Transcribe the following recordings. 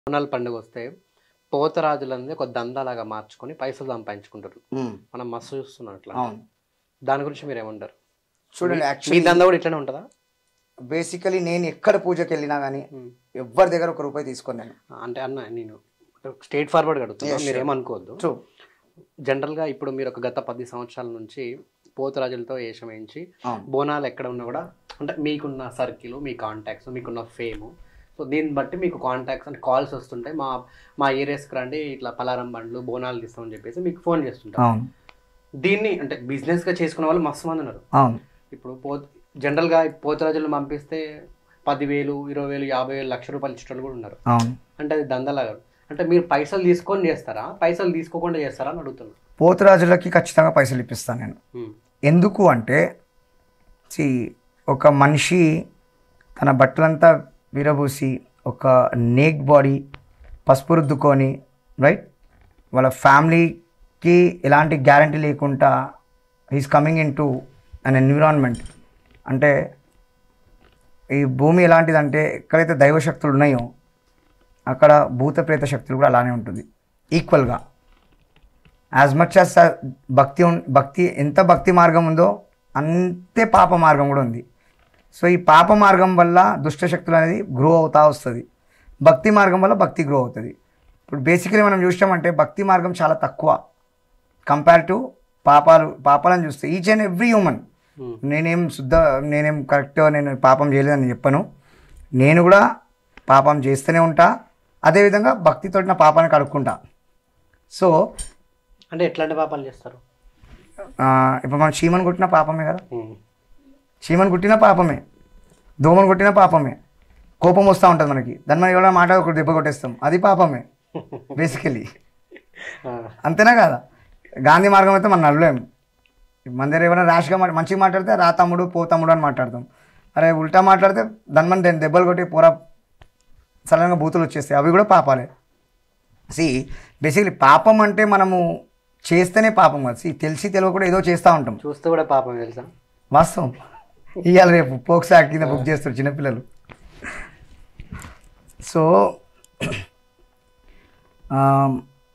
బోనాల పండుగ వస్తే పోతరాజులనేది ఒక దందాలాగా మార్చుకొని పైసలు సంపాదించుకుంటారు ఉమ్, మనం మస్తు చూస్తున్నాం అట్లా అవును దాని గురించి మీరు ఏమంటారు చూడండి మీ యాక్చువల్లీ దందా కూడా ఇట్లానే ఉంటుందా బేసికలీ నేను ఎక్కడ పూజకి వెళ్ళినా కానీ ఎవరి దగ్గర ఒక రూపాయి తీసుకొని నేను అంటే అన్న నేను స్ట్రేట్ ఫార్వర్డ్ అడుగుతున్నా Yes, మీరు sure. ఏమనుకోవద్దు ట్రూ జనరల్గా ఇప్పుడు మీరు ఒక గత పది సంవత్సరాల నుంచి పోతురాజులతో వేషం వేయించి అవును బోనాలు ఎక్కడ ఉన్నా కూడా అంటే మీకున్న సర్కిల్ మీ కాంటాక్ట్స్ మీకున్న ఫేమ్ సో దీన్ని బట్టి మీకు కాంటాక్ట్స్ అంటే కాల్స్ వస్తుంటాయి మా మా ఏరియాస్కి రండి ఇట్లా పలారం బండ్లు బోనాలు తీస్తామని చెప్పేసి మీకు ఫోన్ చేస్తుంటారు అవును దీన్ని అంటే బిజినెస్గా చేసుకునే వాళ్ళు మస్తు మంది ఉన్నారు అవును ఇప్పుడు పో జనరల్గా పోతురాజులను పంపిస్తే పదివేలు ఇరవై వేలు యాభై వేలు లక్ష రూపాయలు ఇచ్చేటోళ్ళు కూడా ఉన్నారు అవును అంటే అది దందలాగా అంటే మీరు పైసలు తీసుకొని చేస్తారా పైసలు తీసుకోకుండా చేస్తారా అని అడుగుతున్నాను పోతురాజులకి ఖచ్చితంగా పైసలు ఇప్పిస్తాను నేను ఉమ్. ఎందుకు అంటే సి ఒక మనిషి తన బట్టలంతా విరబూసి ఒక నేక్ బాడీ పసుపు రుద్దుకొని రైట్ వాళ్ళ ఫ్యామిలీకి ఎలాంటి గ్యారంటీ లేకుండా he's coming in to an environment అంటే ఈ భూమి ఎలాంటిదంటే ఎక్కడైతే దైవశక్తులు ఉన్నాయో అక్కడ భూత ప్రేత శక్తులు కూడా అలానే ఉంటుంది ఈక్వల్గా యాజ్ మచ్ యాజ్ భక్తి ఉన్- భక్తి ఎంత భక్తి మార్గం ఉందో అంతే పాప మార్గం కూడా ఉంది సో ఈ పాప మార్గం వల్ల దుష్ట శక్తులు అనేది గ్రో అవుతా వస్తుంది భక్తి మార్గం వల్ల భక్తి గ్రో అవుతుంది ఇప్పుడు బేసికలీ మనం చూసామంటే భక్తి మార్గం చాలా తక్కువ కంపేర్ టు పాపాలు పాపాలను చూస్తే each and every human um. నేనేం శుద్ధ నేనేం కరెక్ట్ నేను పాపం చేయలేదని చెప్పను నేను కూడా పాపం చేస్తూనే ఉంటా అదేవిధంగా భక్తితో నా పాపాన్ని కడుక్కుంటా సో అంటే ఎట్లాంటి పాపాలు చేస్తారు ఆ, ఇప్పుడు మనం చీమను కొట్టిన పాపమే కదా ఉమ్. చీమను కుట్టిన పాపమే దోమను కొట్టిన పాపమే కోపం వస్తూ ఉంటుంది మనకి దాన్ని మనం ఎవరైనా మాట ఒకటి దెబ్బ కొట్టేస్తాం అది పాపమే బేసికలీ ఆ, అంతేనా కదా గాంధీ మార్గం అయితే మనం నడలేం మన దగ్గర ఏమైనా ర్యాష్గా మాట మంచిగా మాట్లాడితే రా తమ్ముడు పో తమ్ముడు అని మాట్లాడతాం అరే ఉల్టా మాట్లాడితే దాని మన దాన్ని దెబ్బలు కొట్టి పూర సడన్గా బూతులు వచ్చేస్తాయి అవి కూడా పాపాలే సి బేసికలీ పాపం అంటే మనము చేస్తేనే పాపం కదా సి తెలిసి తెలియక కూడా ఏదో చేస్తూ ఉంటాం చూస్తే కూడా పాపం తెలుసా వాస్తవం ఇవాళ రేపు పోక్స్ యాక్ట్ కింద బుక్ చేస్తారు చిన్నపిల్లలు సో ఆమ్,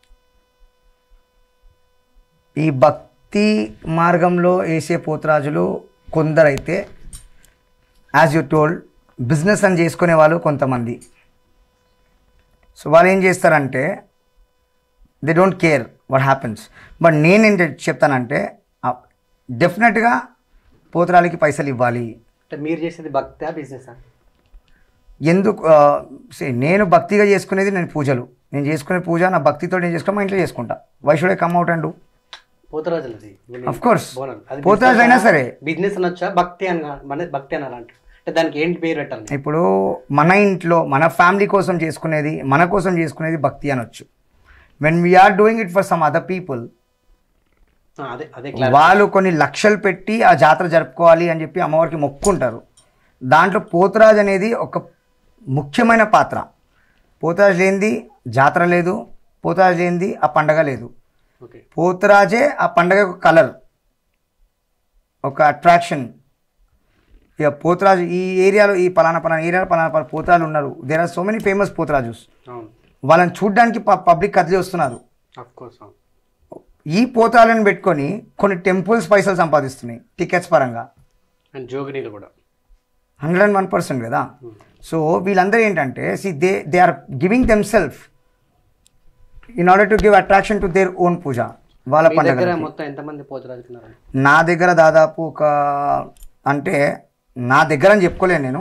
ఈ భక్తి మార్గంలో వేసే పోతురాజులు కొందరైతే యాజ్ యూ టోల్డ్ బిజినెస్ అని చేసుకునే వాళ్ళు కొంతమంది సో వాళ్ళు ఏం చేస్తారంటే they don't care what happens but నేనేం చెప్తానంటే డెఫినెట్గా పోతురాలకి పైసలు ఇవ్వాలి అంటే మీరు చేసేది భక్తా బిజినెస్ ఎందుకు ఆ, see, నేను భక్తిగా చేసుకునేది నేను పూజలు నేను చేసుకునే పూజ నా భక్తితో నేను చేసుకుని మా ఇంట్లో చేసుకుంటా why should I come out and పోతరాజులది Of course. బోనం అది పోతరాజు అయినా సరే. బిజినెస్ అనొచ్చా భక్తి అని మన భక్తి అని అలా అంటారు అంటే దానికి ఏంటి పేరు పెట్టాలి ఇప్పుడు మన ఇంట్లో మన ఫ్యామిలీ కోసం చేసుకునేది మన కోసం చేసుకునేది భక్తి అనొచ్చు when we are doing it for some other people ఆ, అదే అదే క్లాస్ వాళ్ళు కొన్ని లక్షలు పెట్టి ఆ జాతర జరుపుకోవాలి అని చెప్పి అమ్మవారికి మొక్కుంటారు దాంట్లో పోతురాజు అనేది ఒక ముఖ్యమైన పాత్ర పోతురాజు లేనిది జాతర లేదు పోతురాజు లేనిది ఆ పండగ లేదు ఓకే పోతురాజే ఆ పండగ కలర్ ఒక అట్రాక్షన్ ఇక పోతురాజు ఈ ఏరియాలో ఈ పలానా పలానా ఏరియాలో పలానా పలానా పోతురాజు ఉన్నారు there are so many famous Pothurajus అవును వాళ్ళని చూడ్డానికి పబ్లిక్ కదిలి వస్తున్నారు ఆఫ్ కోర్స్ అవును ఈ పోతాలను పెట్టుకొని కొన్ని టెంపుల్స్ పైసలు సంపాదిస్తున్నాయి టికెట్స్ పరంగా అండ్ జోగినీలు కూడా హండ్రెడ్ అండ్ వన్ పర్సెంట్ కదా సో వీళ్ళందరూ ఏంటంటే see they they are giving them self in order to give attraction to their own puja వాళ్ళ మీ దగ్గర పండుగ మొత్తం ఎంతమంది పోతరాజుకున్నారు నా దగ్గర దాదాపు ఒక అంటే నా దగ్గర అని చెప్పుకోలేను నేను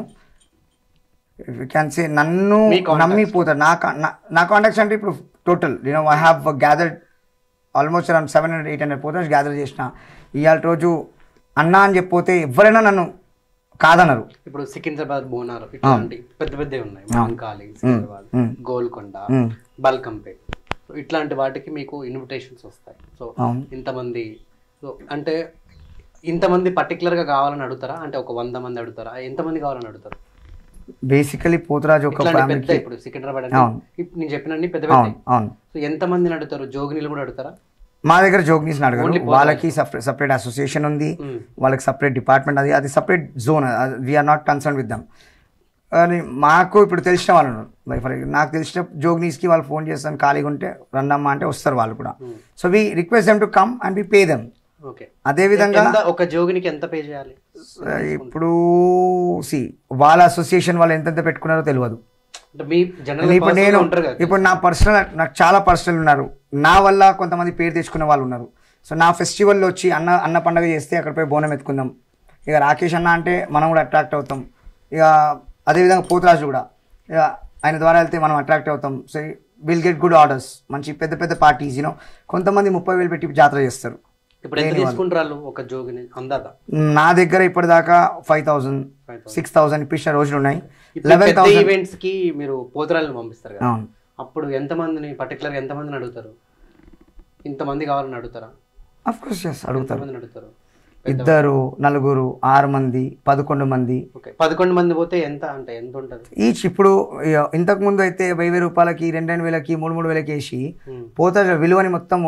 క్యాన్ సే నన్ను మీ contacts. నమ్మి పోతారు నా కా- నా- నా కాంటాక్ట్స్ అంటే ఇప్పుడు total you know I have gathered almost around seven hundred eight hundred పోతారు గ్యాదర్ చేసిన ఇవాళ రోజు అన్నా అని చెప్పితే ఎవరైనా నన్ను కాదనరు ఇప్పుడు సికింద్రాబాద్ బోనాలు ఇట్లాంటి పెద్ద పెద్దవి ఉన్నాయి మహంకాళి సికింద్రాబాద్ మ్. గోల్కొండ మ్. బల్కంపేట్ సో ఇట్లాంటి వాటికి మీకు ఇన్విటేషన్స్ వస్తాయి సో అవును. ఇంతమంది సో అంటే ఇంతమంది పర్టికులర్ గా కావాలని అడుగుతారా అంటే ఒక వంద మంది అడుగుతారా ఎంతమంది కావాలని అడుగుతారు బేసికలీ పోతురాజు ఒక ఇట్లాంటి పెద్ద ఫ్యామిలీకి ఇప్పుడు సికింద్రాబాద్ అంటే అవును. ఇప్పుడు నేను చెప్పినన్ని పెద్ద పెద్ద అవును అవును సో ఎంత మందిని అడుగుతారు జోగినీలు కూడా అడుగుతారా మా దగ్గర జోగ్నీస్ అడగరు Only వాళ్ళకి సపరేట్ అసోసియేషన్ ఉంది మ్. వాళ్ళకి సపరేట్ డిపార్ట్మెంట్ అది అది separate zone we are not concern with them అని మాకు ఇప్పుడు తెలిసిన వాళ్ళు ఉన్నారు Like for example, నాకు తెలిసిన జోగ్నీస్కి వాళ్ళు ఫోన్ చేస్తాను ఖాళీగా ఉంటే రండమ్మా అంటే వస్తారు వాళ్ళు కూడా so we request them to come and we pay them okay అదేవిధంగా ఎంత ఒక జోగినికి ఎంత పే చేయాలి ఇప్పుడు సి వాళ్ళ అసోసియేషన్ వాళ్ళు ఎంతెంత పెట్టుకున్నారో తెలియదు అంటే మీ జనరల్ ఇప్పుడు నేను ఉంటారు కదా ఇప్పుడు నా పర్సనల్ నాకు చాలా పర్సనల్ ఉన్నారు నా వల్ల కొంతమంది పేరు తెచ్చుకునే వాళ్ళు ఉన్నారు సో నా ఫెస్టివల్లో వచ్చి అన్న అన్న పండగ చేస్తే అక్కడ పోయి బోనం ఎత్తుకుందాం ఇక రాకేష్ అన్న అంటే మనం కూడా అట్రాక్ట్ అవుతాం ఇక అదేవిధంగా పోతరాజు కూడా ఇక ఆయన ద్వారా వెళ్తే మనం అట్రాక్ట్ అవుతాం so will get good orders మంచి పెద్ద పెద్ద పార్టీస్ యూనో కొంతమంది ముప్పై వేలు పెట్టి జాతర చేస్తారు ఇప్పుడు ఎంత తీసుకుంటారు వాళ్ళు ఒక జోగిని అందాక నా దగ్గర ఇప్పటిదాకా ఫైవ్ థౌసండ్ సిక్స్ థౌసండ్ ఇప్పించిన రోజులు ఉన్నాయి ఇప్పుడు లెవెన్ పెద్ద థౌసండ్ ఈవెంట్స్ కి మీరు పోతరాలను పంపిస్తారు కదా అవును అప్పుడు ఎంత మందిని పర్టికులర్ గా ఎంత మందిని అడుగుతారు ఇంతమంది కావాలని అడుగుతారా అఫ్ కోర్స్ ఎస్ అడుగుతారు ఎంతమందిని అడుగుతారు ఇద్దరు నలుగురు ఆరు మంది పదకొండు మంది ఓకే పదకొండు మంది పోతే ఎంత అంటే ఎంత ఉంటుంది ఈచ్ ఇప్పుడు ఇక ఇంతకు ముందు అయితే వెయ్యి వెయ్యి రూపాయలకి రెండు రెండు వేలకి మూడు మూడు వేలకి వేసి Hmm. పోత విలువని మొత్తము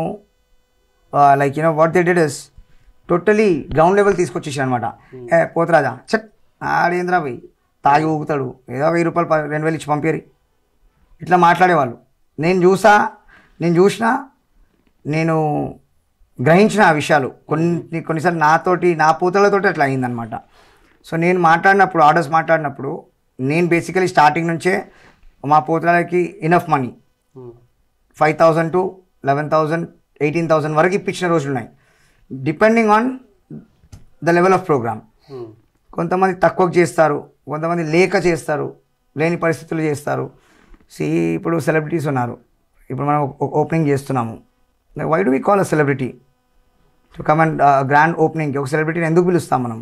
like you know what they did is totally ground level తీసుకొచ్చేసి అనమాట ఏ పోతరాజా చట్ ఆడేంద్రా పోయి తాగి ఊగుతాడు ఏదో వెయ్యి రూపాయలు ప- రెండు వేలు ఇచ్చి పంపేరి ఇట్లా మాట్లాడేవాళ్ళు నేను చూసా నేను చూసిన నేను గ్రహించిన ఆ విషయాలు కొన్ని కొన్నిసార్లు నాతోటి నా పూతలతోటి అట్లా అయిందనమాట సో నేను మాట్లాడినప్పుడు ఆర్డర్స్ మాట్లాడినప్పుడు నేను బేసికలీ స్టార్టింగ్ నుంచే మా పూతలకి enough money Hmm. Five thousand to eleven thousand eighteen thousand వరకు ఇప్పించిన రోజులు ఉన్నాయి depending on the level of programme Hmm. కొంతమంది తక్కువ చేస్తారు కొంతమంది లేక చేస్తారు లేని పరిస్థితులు చేస్తారు సి ఇప్పుడు సెలబ్రిటీస్ ఉన్నారు ఇప్పుడు మనం ఓపెనింగ్ చేస్తున్నాము why do we call a celebrity to come and grand ఓపెనింగ్కి ఒక సెలబ్రిటీని ఎందుకు పిలుస్తాం మనం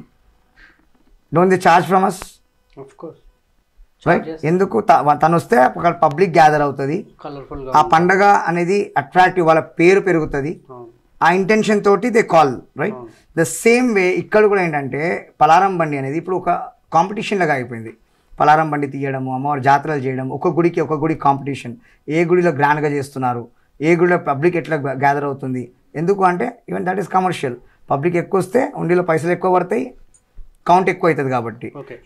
don't they charge from us Of course. Right ఎందుకు త- తను వస్తే ఒక పబ్లిక్ గ్యాదర్ అవుతుంది కలర్ఫుల్ గా ఆ పండగ అనేది అట్రాక్టివ్ వాళ్ళ పేరు పెరుగుతుంది అవును. ఆ ఇంటెన్షన్ తోటి they call right the same way ఇక్కడ కూడా ఏంటంటే పలారం బండి అనేది ఇప్పుడు ఒక కాంపిటీషన్ లాగా అయిపోయింది పలారం బండి తీయడము అమ్మవారి జాతరలు చేయడం ఒక గుడికి ఒక గుడి కాంపిటీషన్ ఏ గుడిలో గ్రాండ్గా చేస్తున్నారు ఏ గుడిలో పబ్లిక్ ఎట్లా గ్యాదర్ అవుతుంది ఎందుకు అంటే even that is commercial public ఎక్కువ వస్తే ఉండిలో పైసలు ఎక్కువ పడతాయి కౌంట్ ఎక్కువ అవుతుంది కాబట్టి ఓకే